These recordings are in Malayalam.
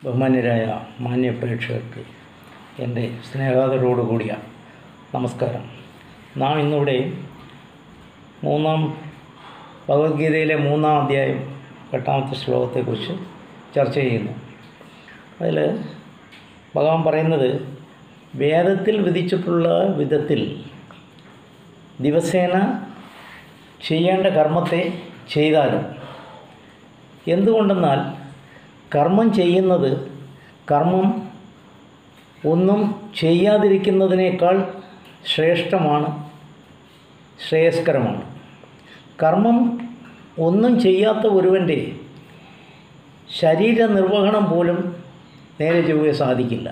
ബഹുമാന്യരായ മാന്യ പ്രേക്ഷകർക്ക് എൻ്റെ സ്നേഹാദരോടു കൂടിയ നമസ്കാരം നാം ഇന്നിവിടെ മൂന്നാം ഭഗവത്ഗീതയിലെ മൂന്നാം അധ്യായം എട്ടാമത്തെ ശ്ലോകത്തെക്കുറിച്ച് ചർച്ച ചെയ്യുന്നു അതിൽ ഭഗവാൻ പറയുന്നത് വേദത്തിൽ വിധിച്ചിട്ടുള്ള വിധത്തിൽ ദിവസേന ചെയ്യേണ്ട കർമ്മത്തെ ചെയ്താലും എന്തുകൊണ്ടെന്നാൽ കർമ്മം ചെയ്യുന്നത് കർമ്മം ഒന്നും ചെയ്യാതിരിക്കുന്നതിനേക്കാൾ ശ്രേഷ്ഠമാണ് ശ്രേയസ്കരമാണ് കർമ്മം ഒന്നും ചെയ്യാത്ത ഒരുവൻ്റെ ശരീര നിർവഹണം പോലും നേരെ ചൊവ്വേ സാധിക്കില്ല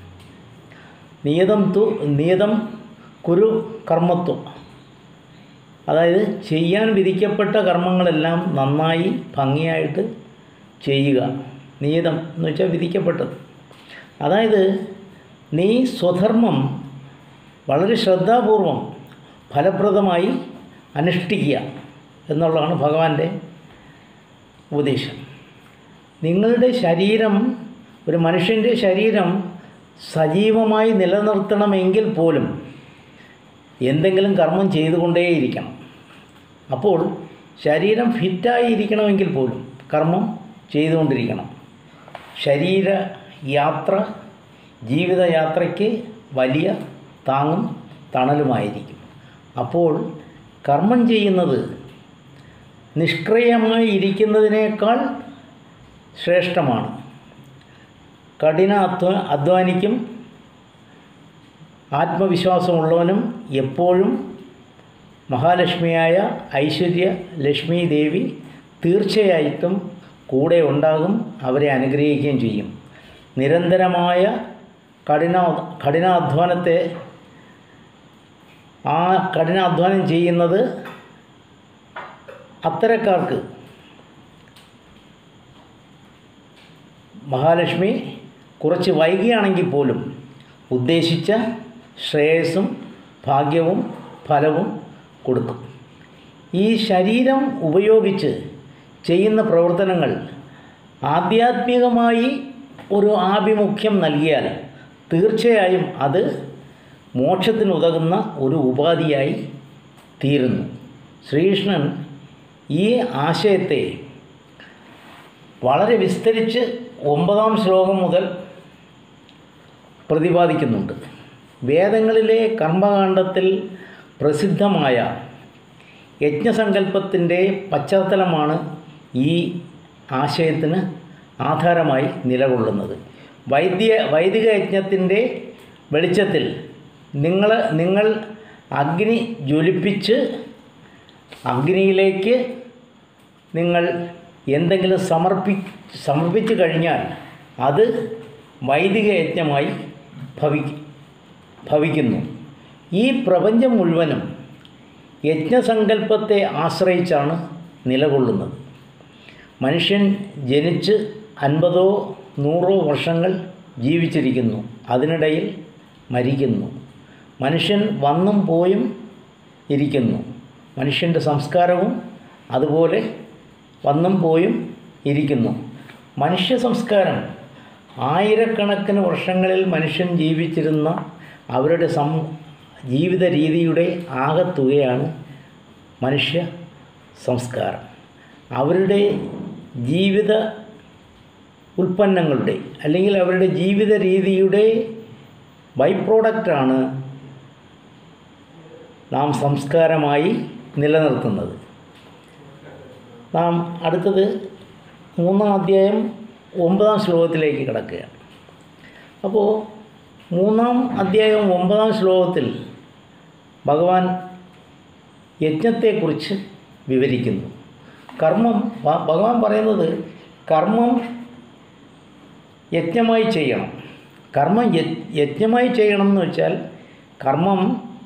നിയതം തു നിയതം കുരു കർമ്മത്വം അതായത് ചെയ്യാൻ വിധിക്കപ്പെട്ട കർമ്മങ്ങളെല്ലാം നന്നായി ഭംഗിയായിട്ട് ചെയ്യുക നിയതം എന്ന് വെച്ചാൽ വിധിക്കപ്പെട്ടത് അതായത് നീ സ്വധർമ്മം വളരെ ശ്രദ്ധാപൂർവം ഫലപ്രദമായി അനുഷ്ഠിക്കുക എന്നുള്ളതാണ് ഭഗവാന്റെ ഉപദേശം നിങ്ങളുടെ ശരീരം ഒരു മനുഷ്യൻ്റെ ശരീരം സജീവമായി നിലനിർത്തണമെങ്കിൽ പോലും എന്തെങ്കിലും കർമ്മം ചെയ്തുകൊണ്ടേയിരിക്കണം അപ്പോൾ ശരീരം ഫിറ്റായി ഇരിക്കണമെങ്കിൽ പോലും കർമ്മം ചെയ്തുകൊണ്ടിരിക്കണം ശരീര യാത്ര ജീവിതയാത്രയ്ക്ക് വലിയ താങ്ങും തണലുമായിരിക്കും അപ്പോൾ കർമ്മം ചെയ്യുന്നത് നിഷ്ക്രിയമായി ഇരിക്കുന്നതിനേക്കാൾ ശ്രേഷ്ഠമാണ് കഠിന അധ്വ അധ്വാനിക്കും ആത്മവിശ്വാസമുള്ളവനും എപ്പോഴും മഹാലക്ഷ്മിയായ ഐശ്വര്യ ലക്ഷ്മി ദേവി തീർച്ചയായിട്ടും കൂടെ ഉണ്ടാകും അവരെ അനുഗ്രഹിക്കുകയും ചെയ്യും നിരന്തരമായ കഠിന കഠിനാധ്വാനത്തെ ആ കഠിനാധ്വാനം ചെയ്യുന്നത് അത്തരക്കാർക്ക് മഹാലക്ഷ്മി കുറച്ച് വൈകിയാണെങ്കിൽ പോലും ഉദ്ദേശിച്ച ശ്രേയസ്സും ഭാഗ്യവും ഫലവും കൊടുക്കും ഈ ശരീരം ഉപയോഗിച്ച് ചെയ്യുന്ന പ്രവർത്തനങ്ങൾ ആധ്യാത്മികമായി ഒരു ആഭിമുഖ്യം നൽകിയാൽ തീർച്ചയായും അത് മോക്ഷത്തിനുതകുന്ന ഒരു ഉപാധിയായി തീരുന്നു ശ്രീകൃഷ്ണൻ ഈ ആശയത്തെ വളരെ വിസ്തരിച്ച് ഒമ്പതാം ശ്ലോകം മുതൽ പ്രതിപാദിക്കുന്നുണ്ട് വേദങ്ങളിലെ കർമ്മകാണ്ഡത്തിൽ പ്രസിദ്ധമായ യജ്ഞസങ്കല്പത്തിൻ്റെ പശ്ചാത്തലമാണ് ഈ ആശയത്തിന് ആധാരമായി നിലകൊള്ളുന്നത് വൈദ്യ വൈദിക യജ്ഞത്തിൻ്റെ വെളിച്ചത്തിൽ നിങ്ങൾ നിങ്ങൾ അഗ്നി ജ്വലിപ്പിച്ച് അഗ്നിയിലേക്ക് നിങ്ങൾ എന്തെങ്കിലും സമർപ്പി സമർപ്പിച്ചു കഴിഞ്ഞാൽ അത് വൈദിക യജ്ഞമായി ഭവി ഭവിക്കുന്നു ഈ പ്രപഞ്ചം മുഴുവനും യജ്ഞസങ്കല്പത്തെ ആശ്രയിച്ചാണ് നിലകൊള്ളുന്നത് മനുഷ്യൻ ജനിച്ച് അൻപതോ നൂറോ വർഷങ്ങൾ ജീവിച്ചിരിക്കുന്നു അതിനിടയിൽ മരിക്കുന്നു മനുഷ്യൻ വന്നും പോയും ഇരിക്കുന്നു മനുഷ്യൻ്റെ സംസ്കാരവും അതുപോലെ വന്നും പോയും ഇരിക്കുന്നു മനുഷ്യ സംസ്കാരം ആയിരക്കണക്കിന് വർഷങ്ങളിൽ മനുഷ്യൻ ജീവിച്ചിരുന്ന അവരുടെ സം ജീവിത രീതിയുടെ ആകത്തുകയാണ് മനുഷ്യ സംസ്കാരം അവരുടെ ജീവിത ഉൽപ്പന്നങ്ങളുടെ അല്ലെങ്കിൽ അവരുടെ ജീവിത രീതിയുടെ ബൈ പ്രോഡക്റ്റാണ് നാം സംസ്കാരമായി നിലനിർത്തുന്നത് നാം അടുത്തത് മൂന്നാം അധ്യായം ഒമ്പതാം ശ്ലോകത്തിലേക്ക് കിടക്കുകയാണ് അപ്പോൾ മൂന്നാം അധ്യായം ഒമ്പതാം ശ്ലോകത്തിൽ ഭഗവാൻ യജ്ഞത്തെക്കുറിച്ച് വിവരിക്കുന്നു കർമ്മം ഭഗവാൻ പറയുന്നത് കർമ്മം യജ്ഞമായി ചെയ്യണം കർമ്മം യജ്ഞമായി ചെയ്യണം എന്ന് വെച്ചാൽ കർമ്മം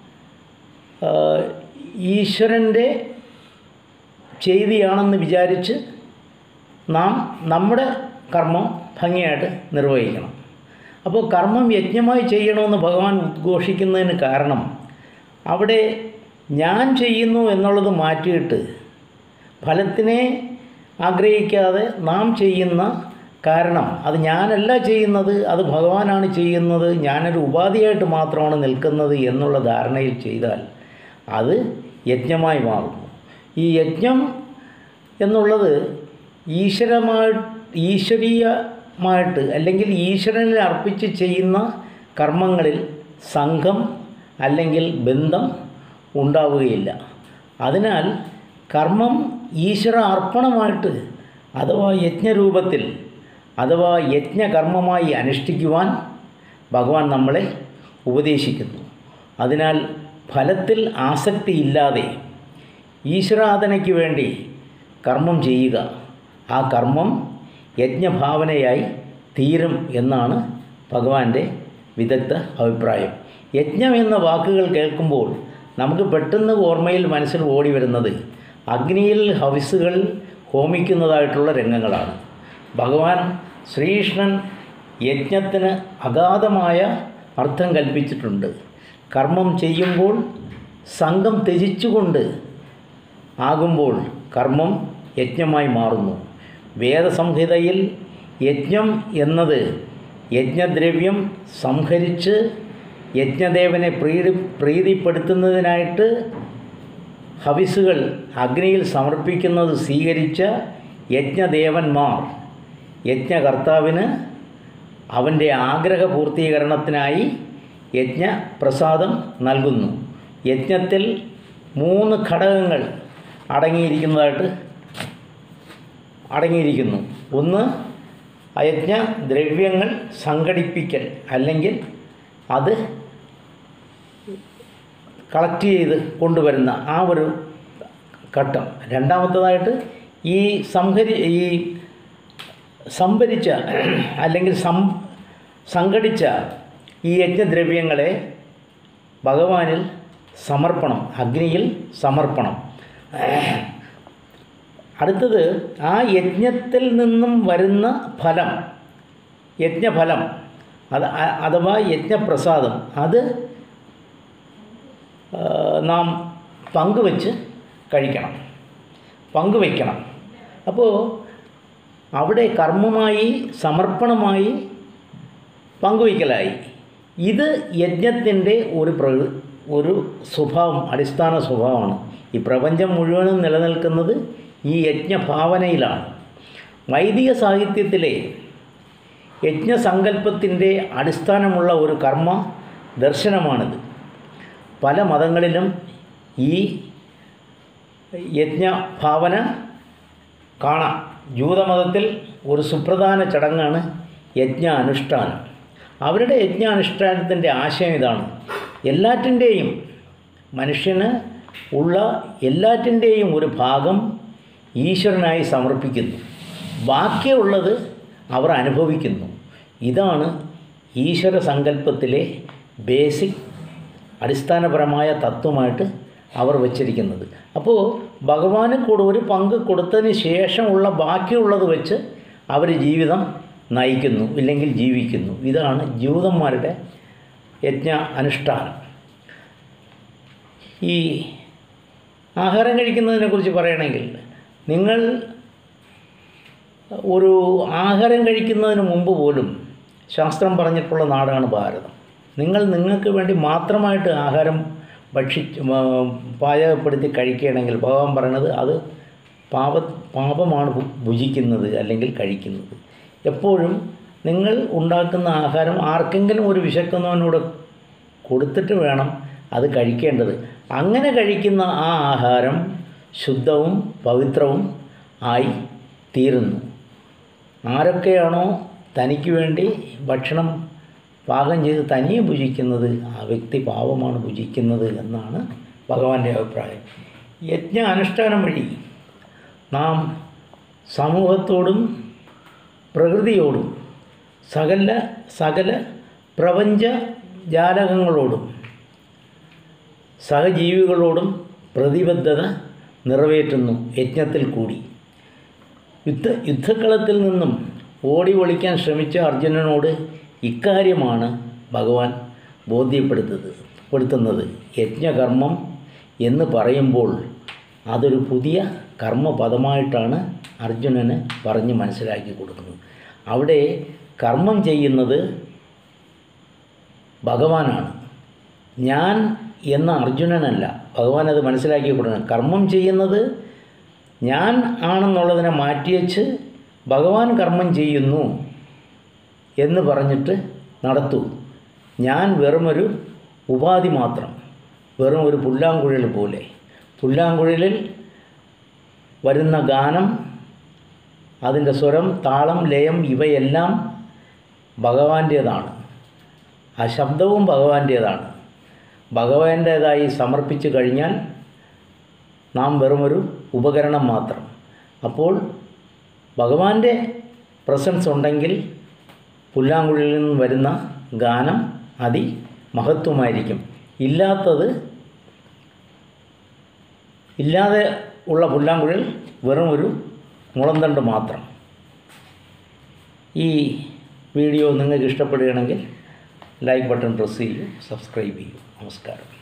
ഈശ്വരൻ്റെ ചെയ്തിയാണെന്ന് വിചാരിച്ച് നാം നമ്മുടെ കർമ്മം ഭംഗിയായിട്ട് നിർവഹിക്കണം അപ്പോൾ കർമ്മം യജ്ഞമായി ചെയ്യണമെന്ന് ഭഗവാൻ ഉദ്ഘോഷിക്കുന്നതിന് കാരണം അവിടെ ഞാൻ ചെയ്യുന്നു എന്നുള്ളത് മാറ്റിയിട്ട് ഫലത്തിനെ ആഗ്രഹിക്കാതെ നാം ചെയ്യുന്ന കാരണം അത് ഞാനല്ല ചെയ്യുന്നത് അത് ഭഗവാനാണ് ചെയ്യുന്നത് ഞാനൊരു ഉപാധിയായിട്ട് മാത്രമാണ് നിൽക്കുന്നത് എന്നുള്ള ധാരണയിൽ ചെയ്താൽ അത് യജ്ഞമായി മാറുന്നു ഈ യജ്ഞം എന്നുള്ളത് ഈശ്വരമായി ഈശ്വരീയമായിട്ട് അല്ലെങ്കിൽ ഈശ്വരനിൽ അർപ്പിച്ച് ചെയ്യുന്ന കർമ്മങ്ങളിൽ സംഘം അല്ലെങ്കിൽ ബന്ധം ഉണ്ടാവുകയില്ല അതിനാൽ കർമ്മം ഈശ്വര അർപ്പണമായിട്ട് അഥവാ യജ്ഞരൂപത്തിൽ അഥവാ യജ്ഞകർമ്മമായി അനുഷ്ഠിക്കുവാൻ ഭഗവാൻ നമ്മളെ ഉപദേശിക്കുന്നു അതിനാൽ ഫലത്തിൽ ആസക്തിയില്ലാതെ ഈശ്വരാധനയ്ക്ക് വേണ്ടി കർമ്മം ചെയ്യുക ആ കർമ്മം യജ്ഞഭാവനയായി തീരും എന്നാണ് ഭഗവാന്റെ വിദഗ്ധ അഭിപ്രായം യജ്ഞം എന്ന വാക്കുകൾ കേൾക്കുമ്പോൾ നമുക്ക് പെട്ടെന്ന് ഓർമ്മയിൽ മനസ്സിൽ ഓടി വരുന്നത് അഗ്നിയിൽ ഹവിസുകൾ ഹോമിക്കുന്നതായിട്ടുള്ള രംഗങ്ങളാണ് ഭഗവാൻ ശ്രീകൃഷ്ണൻ യജ്ഞത്തിന് അഗാധമായ അർത്ഥം കൽപ്പിച്ചിട്ടുണ്ട് കർമ്മം ചെയ്യുമ്പോൾ സംഘം ത്യജിച്ചുകൊണ്ട് ആകുമ്പോൾ കർമ്മം യജ്ഞമായി മാറുന്നു വേദസംഹിതയിൽ യജ്ഞം എന്നത് യജ്ഞദ്രവ്യം സംഹരിച്ച് യജ്ഞദേവനെ പ്രീതി പ്രീതിപ്പെടുത്തുന്നതിനായിട്ട് ഹവിസുകൾ അഗ്നിയിൽ സമർപ്പിക്കുന്നത് സ്വീകരിച്ച യജ്ഞദേവന്മാർ യജ്ഞകർത്താവിന് അവൻ്റെ ആഗ്രഹ പൂർത്തീകരണത്തിനായി യജ്ഞപ്രസാദം നൽകുന്നു യജ്ഞത്തിൽ മൂന്ന് ഘടകങ്ങൾ അടങ്ങിയിരിക്കുന്നതായിട്ട് അടങ്ങിയിരിക്കുന്നു ഒന്ന് അയജ്ഞ ദ്രവ്യങ്ങൾ സംഘടിപ്പിക്കൽ അല്ലെങ്കിൽ അത് കളക്ട് ചെയ്ത് കൊണ്ടുവരുന്ന ആ ഒരു ഘട്ടം രണ്ടാമത്തതായിട്ട് ഈ സംഹരി ഈ സംഭരിച്ച അല്ലെങ്കിൽ സം സംഘടിച്ച ഈ യജ്ഞദ്രവ്യങ്ങളെ ഭഗവാനിൽ സമർപ്പണം അഗ്നിയിൽ സമർപ്പണം അടുത്തത് ആ യജ്ഞത്തിൽ നിന്നും വരുന്ന ഫലം യജ്ഞഫലം അത് അ- അഥവാ യജ്ഞപ്രസാദം അത് ആ, നാം പങ്കുവെച്ച് കഴിക്കണം പങ്കുവയ്ക്കണം അപ്പോൾ അവിടെ കർമ്മമായി സമർപ്പണമായി പങ്കുവയ്ക്കലായി ഇത് യജ്ഞത്തിൻ്റെ ഒരു പ്ര ഒരു സ്വഭാവം അടിസ്ഥാന സ്വഭാവമാണ് ഈ പ്രപഞ്ചം മുഴുവനും നിലനിൽക്കുന്നത് ഈ യജ്ഞഭാവനയിലാണ് വൈദിക സാഹിത്യത്തിലെ യജ്ഞസങ്കല്പത്തിൻ്റെ അടിസ്ഥാനമുള്ള ഒരു കർമ്മ ദർശനമാണിത് പല മതങ്ങളിലും ഈ യജ്ഞഭാവന കാണാം ജൂതമതത്തിൽ ഒരു സുപ്രധാന ചടങ്ങാണ് യജ്ഞ അനുഷ്ഠാനം അവരുടെ യജ്ഞാനുഷ്ഠാനത്തിൻ്റെ ആശയം ഇതാണ് എല്ലാറ്റിൻ്റെയും മനുഷ്യന് ഉള്ള എല്ലാറ്റിൻ്റെയും ഒരു ഭാഗം ഈശ്വരനായി സമർപ്പിക്കുന്നു ബാക്കിയുള്ളത് അവർ അനുഭവിക്കുന്നു ഇതാണ് ഈശ്വര സങ്കല്പത്തിലെ ബേസിക് അടിസ്ഥാനപരമായ തത്വമായിട്ട് അവർ വച്ചിരിക്കുന്നത് അപ്പോൾ ഭഗവാന് കൂടെ ഒരു പങ്ക് കൊടുത്തതിന് ശേഷമുള്ള ബാക്കിയുള്ളത് വെച്ച് അവർ ജീവിതം നയിക്കുന്നു ഇല്ലെങ്കിൽ ജീവിക്കുന്നു ഇതാണ് ജൂതന്മാരുടെ യജ്ഞ അനുഷ്ഠാനം ഈ ആഹാരം കഴിക്കുന്നതിനെക്കുറിച്ച് പറയണമെങ്കിൽ നിങ്ങൾ ഒരു ആഹാരം കഴിക്കുന്നതിന് മുമ്പ് പോലും ശാസ്ത്രം പറഞ്ഞിട്ടുള്ള നാടാണ് ഭാരതം നിങ്ങൾ നിങ്ങൾക്ക് വേണ്ടി മാത്രമായിട്ട് ആഹാരം ഭക്ഷിച്ച് മ- പാചകപ്പെടുത്തി കഴിക്കുകയാണെങ്കിൽ ഭഗവാൻ പറയണത് അത് പാപ പാപമാണ് ഭു- ഭുജിക്കുന്നത് അല്ലെങ്കിൽ കഴിക്കുന്നത് എപ്പോഴും നിങ്ങൾ ഉണ്ടാക്കുന്ന ആഹാരം ആർക്കെങ്കിലും ഒരു വിശക്കുന്നവനോട് കൊടുത്തിട്ട് വേണം അത് കഴിക്കേണ്ടത് അങ്ങനെ കഴിക്കുന്ന ആ ആഹാരം ശുദ്ധവും പവിത്രവും ആയി തീരുന്നു ആരൊക്കെയാണോ തനിക്ക് വേണ്ടി ഭക്ഷണം പാകം ചെയ്ത് തനിയെ ഭുജിക്കുന്നത് ആ വ്യക്തി പാവമാണ് ഭുജിക്കുന്നത് എന്നാണ് ഭഗവാന്റെ അഭിപ്രായം യജ്ഞ അനുഷ്ഠാനം വഴി നാം സമൂഹത്തോടും പ്രകൃതിയോടും സകല സകല പ്രപഞ്ച ജാലകങ്ങളോടും സഹജീവികളോടും പ്രതിബദ്ധത നിറവേറ്റുന്നു യജ്ഞത്തിൽ കൂടി യുദ്ധ യുദ്ധക്കളത്തിൽ നിന്നും ഓടി ഒളിക്കാൻ ശ്രമിച്ച അർജുനനോട് ഇക്കാര്യമാണ് ഭഗവാൻ ബോധ്യപ്പെടുത്തത് പെടുത്തുന്നത് യജ്ഞകർമ്മം എന്ന് പറയുമ്പോൾ അതൊരു പുതിയ കർമ്മപദമായിട്ടാണ് അർജുനന് പറഞ്ഞ് മനസ്സിലാക്കി കൊടുക്കുന്നത് അവിടെ കർമ്മം ചെയ്യുന്നത് ഭഗവാനാണ് ഞാൻ എന്ന അർജുനനല്ല ഭഗവാൻ അത് മനസ്സിലാക്കി കൊടുക്കണം കർമ്മം ചെയ്യുന്നത് ഞാൻ ആണെന്നുള്ളതിനെ മാറ്റിവെച്ച് ഭഗവാൻ കർമ്മം ചെയ്യുന്നു എന്ന് പറഞ്ഞിട്ട് നടത്തൂ ഞാൻ വെറുമൊരു ഉപാധി മാത്രം വെറും ഒരു പുല്ലാങ്കുഴൽ പോലെ പുല്ലാങ്കുഴലിൽ വരുന്ന ഗാനം അതിൻ്റെ സ്വരം താളം ലയം ഇവയെല്ലാം ഭഗവാന്റേതാണ് ആ ശബ്ദവും ഭഗവാന്റേതാണ് ഭഗവാന്റേതായി സമർപ്പിച്ചു കഴിഞ്ഞാൽ നാം വെറുമൊരു ഉപകരണം മാത്രം അപ്പോൾ ഭഗവാന്റെ പ്രസൻസ് ഉണ്ടെങ്കിൽ പുല്ലാങ്കുഴലിൽ നിന്ന് വരുന്ന ഗാനം അതി മഹത്വമായിരിക്കും ഇല്ലാത്തത് ഇല്ലാതെ ഉള്ള പുല്ലാങ്കുഴൽ വെറും ഒരു മുളന്തണ്ട് മാത്രം ഈ വീഡിയോ നിങ്ങൾക്ക് ഇഷ്ടപ്പെടുകയാണെങ്കിൽ ലൈക്ക് ബട്ടൺ പ്രസ് ചെയ്യൂ സബ്സ്ക്രൈബ് ചെയ്യൂ നമസ്കാരം